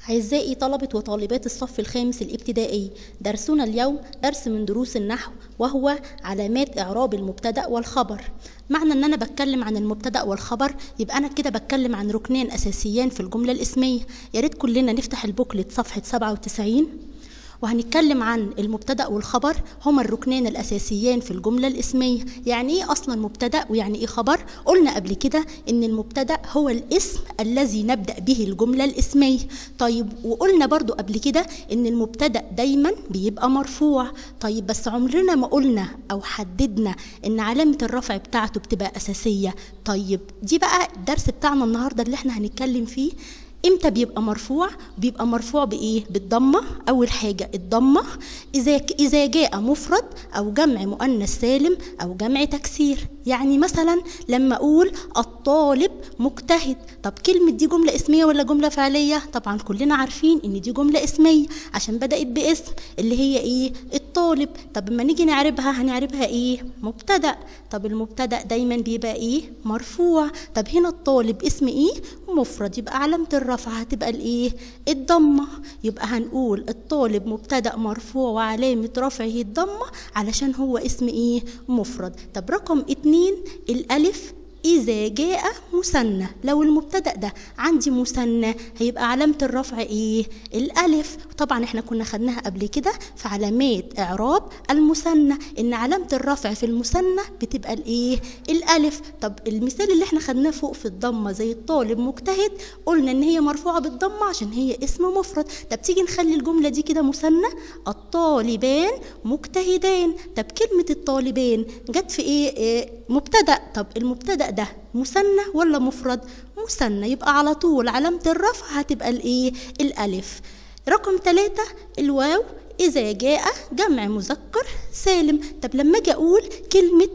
أعزائي طلبة وطالبات الصف الخامس الابتدائي درسنا اليوم درس من دروس النحو وهو علامات إعراب المبتدأ والخبر معنى أن أنا بتكلم عن المبتدأ والخبر يبقى أنا كده بتكلم عن ركنين أساسيين في الجملة الاسمية يا ريت كلنا نفتح البوكلت صفحة 97 وهنتكلم عن المبتدأ والخبر هما الركنين الأساسيين في الجملة الاسمية يعني إيه أصلا مبتدأ ويعني إيه خبر قلنا قبل كده إن المبتدأ هو الاسم الذي نبدأ به الجملة الاسمية طيب وقلنا برضو قبل كده إن المبتدأ دايما بيبقى مرفوع طيب بس عمرنا ما قلنا أو حددنا إن علامة الرفع بتاعته بتبقى أساسية طيب دي بقى الدرس بتاعنا النهاردة اللي احنا هنتكلم فيه امتى بيبقى مرفوع بيبقى مرفوع بايه بالضمه اول حاجه الضمه اذا اذا جاء مفرد او جمع مؤنث سالم او جمع تكسير يعني مثلا لما اقول الطالب مجتهد طب كلمه دي جمله اسميه ولا جمله فعليه طبعا كلنا عارفين ان دي جمله اسميه عشان بدات باسم اللي هي ايه الطالب طب لما نيجي نعربها هنعربها ايه مبتدا طب المبتدا دايما بيبقى ايه مرفوع طب هنا الطالب اسم ايه مفرد يبقى علامه الرفع هتبقى الايه الضمه يبقى هنقول الطالب مبتدا مرفوع وعلامه رفعه الضمه علشان هو اسم ايه مفرد طب رقم اتنين الالف إذا جاء مثنى لو المبتدأ ده عندي مثنى هيبقى علامة الرفع إيه؟ الألف طبعا إحنا كنا خدناها قبل كده في علامات إعراب المثنى إن علامة الرفع في المثنى بتبقى الإيه؟ الألف طب المثال اللي إحنا خدناه فوق في الضمة زي الطالب مجتهد قلنا إن هي مرفوعة بالضمة عشان هي اسم مفرد طب تيجي نخلي الجملة دي كده مثنى الطالبان مجتهدان طب كلمة الطالبان جت في إيه؟ إيه؟ مبتدأ طب المبتدأ ده مثنى ولا مفرد مثنى يبقى على طول علامة الرفع هتبقى الايه الالف رقم ثلاثة الواو إذا جاء جمع مذكر سالم طب لما أجي أقول كلمة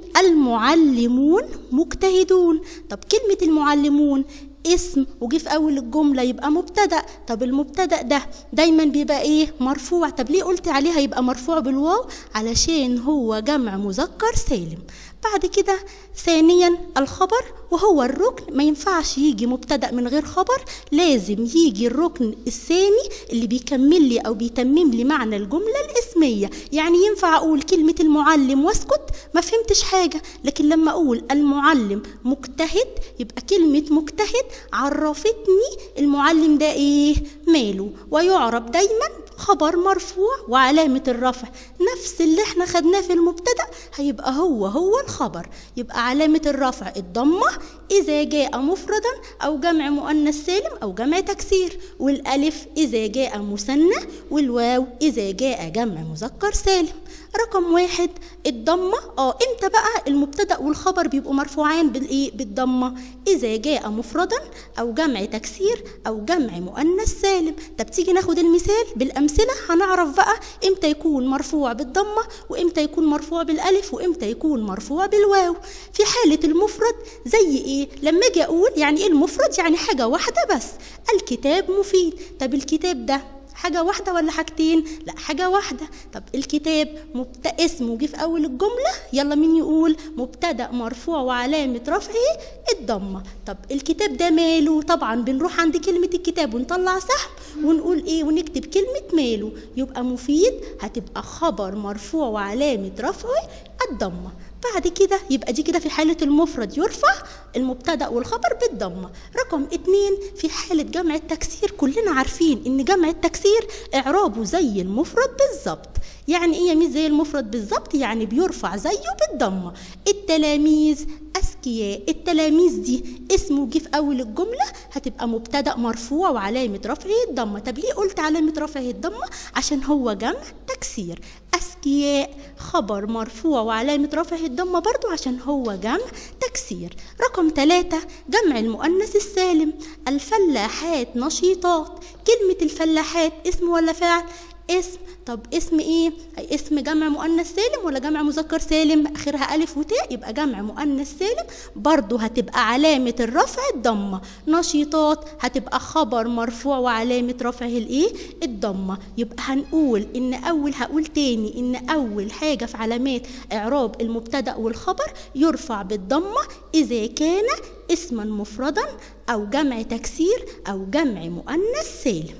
المعلمون مجتهدون طب كلمة المعلمون اسم وجي في اول الجمله يبقى مبتدا طب المبتدا ده دايما بيبقى ايه مرفوع طب ليه قلت عليه هيبقى مرفوع بالواو علشان هو جمع مذكر سالم بعد كده ثانيا الخبر وهو الركن ما ينفعش يجي مبتدا من غير خبر لازم يجي الركن الثاني اللي بيكمل لي او بيتمم لي معنى الجمله الاسميه يعني ينفع اقول كلمه المعلم واسكت ما فهمتش حاجه لكن لما اقول المعلم مجتهد يبقى كلمه مجتهد عرفتني المعلم ده ايه ماله ويعرب دايما خبر مرفوع وعلامة الرفع نفس اللي احنا خدناه في المبتدأ هيبقى هو هو الخبر يبقى علامة الرفع الضمة إذا جاء مفردا أو جمع مؤنث سالم أو جمع تكسير والألف إذا جاء مثنى والواو إذا جاء جمع مذكر سالم رقم واحد الضمة اه امتى بقى المبتدأ والخبر بيبقوا مرفوعين بالايه بالضمة إذا جاء مفردا أو جمع تكسير أو جمع مؤنث سالم طب تيجي ناخد المثال بالأمثلة هنعرف بقى امتى يكون مرفوع بالضمة وامتى يكون مرفوع بالألف وامتى يكون مرفوع بالواو في حالة المفرد زي ايه لما اجي اقول يعني ايه المفرد يعني حاجة واحدة بس الكتاب مفيد طب الكتاب ده حاجة واحدة ولا حاجتين؟ لا حاجة واحدة، طب الكتاب مبت... اسمه جه في أول الجملة، يلا مين يقول؟ مبتدأ مرفوع وعلامة رفعه الضمة، طب الكتاب ده ماله؟ طبعا بنروح عند كلمة الكتاب ونطلع سهم ونقول إيه؟ ونكتب كلمة ماله، يبقى مفيد هتبقى خبر مرفوع وعلامة رفعه الضمة، بعد كده يبقى دي كده في حالة المفرد يرفع المبتدأ والخبر بالضمة رقم اتنين في حالة جمع التكسير كلنا عارفين ان جمع التكسير اعرابه زي المفرد بالظبط يعني ايه يميز زي المفرد بالظبط يعني بيرفع زيه بالضمة التلاميذ أذكياء التلاميذ دي اسمه جه في أول الجملة هتبقى مبتدأ مرفوع وعلامة رفعه الضمة طب ليه قلت علامة رفعه الضمة عشان هو جمع تكسير أذكياء خبر مرفوع وعلامة رفعه الضمة برضو عشان هو جمع تكسير رقم ثلاثة جمع المؤنث السالم الفلاحات نشيطات كلمة الفلاحات اسم ولا فعل اسم طب اسم ايه اسم جمع مؤنث سالم ولا جمع مذكر سالم اخرها الف وتاء يبقى جمع مؤنث سالم برضو هتبقى علامه الرفع الضمه نشيطات هتبقى خبر مرفوع وعلامه رفعه الايه الضمه يبقى هنقول ان اول هقول تاني ان اول حاجه في علامات اعراب المبتدا والخبر يرفع بالضمه اذا كان اسما مفردا او جمع تكسير او جمع مؤنث سالم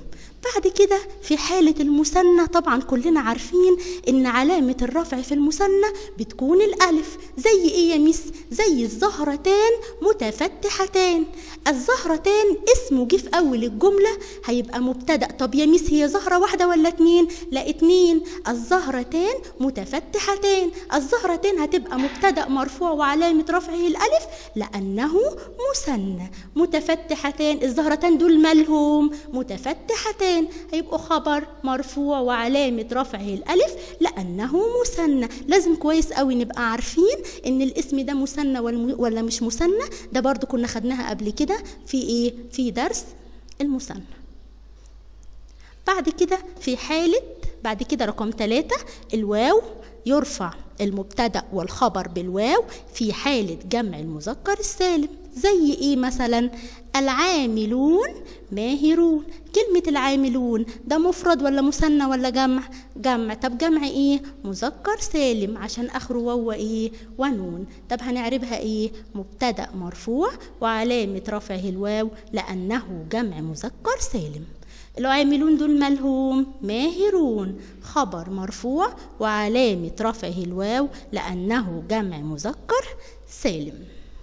بعد كده في حالة المثنى طبعا كلنا عارفين ان علامة الرفع في المثنى بتكون الالف زي ايه يا ميس زي الزهرتان متفتحتان الزهرتان اسمه جه في اول الجملة هيبقى مبتدأ طب يا ميس هي زهرة واحدة ولا اتنين لا اتنين الزهرتان متفتحتان الزهرتان هتبقى مبتدأ مرفوع وعلامة رفعه الالف لانه مثنى متفتحتان الزهرتان دول مالهم متفتحتان هيبقوا خبر مرفوع وعلامة رفعه الألف لأنه مثنى لازم كويس قوي نبقى عارفين إن الاسم ده مثنى ولا مش مثنى ده برضو كنا خدناها قبل كده في إيه في درس المثنى بعد كده في حالة بعد كده رقم ثلاثة الواو يرفع المبتدأ والخبر بالواو في حالة جمع المذكر السالم زي ايه مثلا العاملون ماهرون كلمة العاملون ده مفرد ولا مثنى ولا جمع جمع طب جمع ايه مذكر سالم عشان اخره واو ايه ونون طب هنعربها ايه مبتدأ مرفوع وعلامة رفعه الواو لأنه جمع مذكر سالم العاملون دول مالهم ماهرون خبر مرفوع وعلامة رفعه الواو لأنه جمع مذكر سالم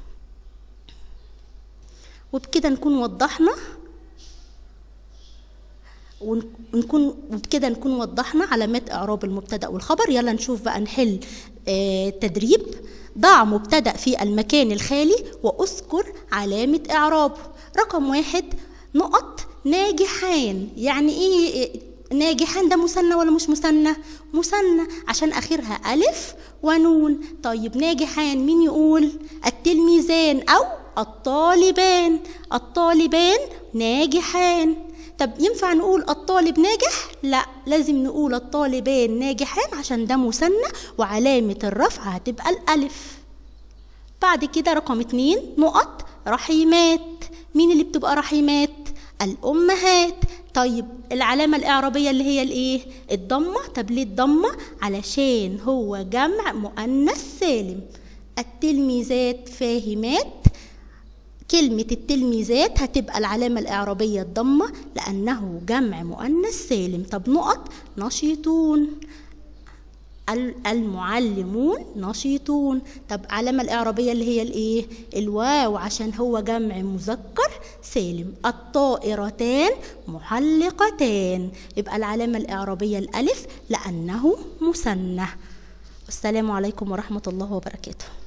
وبكده نكون وضحنا ونكون وبكده نكون وضحنا علامات اعراب المبتدا والخبر يلا نشوف بقى نحل آه تدريب ضع مبتدا في المكان الخالي واذكر علامه اعرابه رقم واحد نقط ناجحان يعني ايه ناجحان ده مثنى ولا مش مثنى مثنى عشان اخرها الف ونون طيب ناجحان مين يقول التلميذان او الطالبان الطالبان ناجحان طب ينفع نقول الطالب ناجح لا لازم نقول الطالبان ناجحان عشان ده مثنى وعلامة الرفع هتبقى الألف بعد كده رقم اتنين نقط رحيمات مين اللي بتبقى رحيمات الأمهات طيب العلامة الإعرابية اللي هي الإيه؟ الضمة طب ليه الضمة؟ علشان هو جمع مؤنث سالم التلميذات فاهمات كلمة التلميذات هتبقى العلامة الإعرابية الضمة لأنه جمع مؤنث سالم طب نقط نشيطون المعلمون نشيطون طب علامة الإعرابية اللي هي الإيه؟ الواو عشان هو جمع مذكر سالم الطائرتان محلقتان يبقى العلامة الإعرابية الألف لأنه مثنى السلام عليكم ورحمة الله وبركاته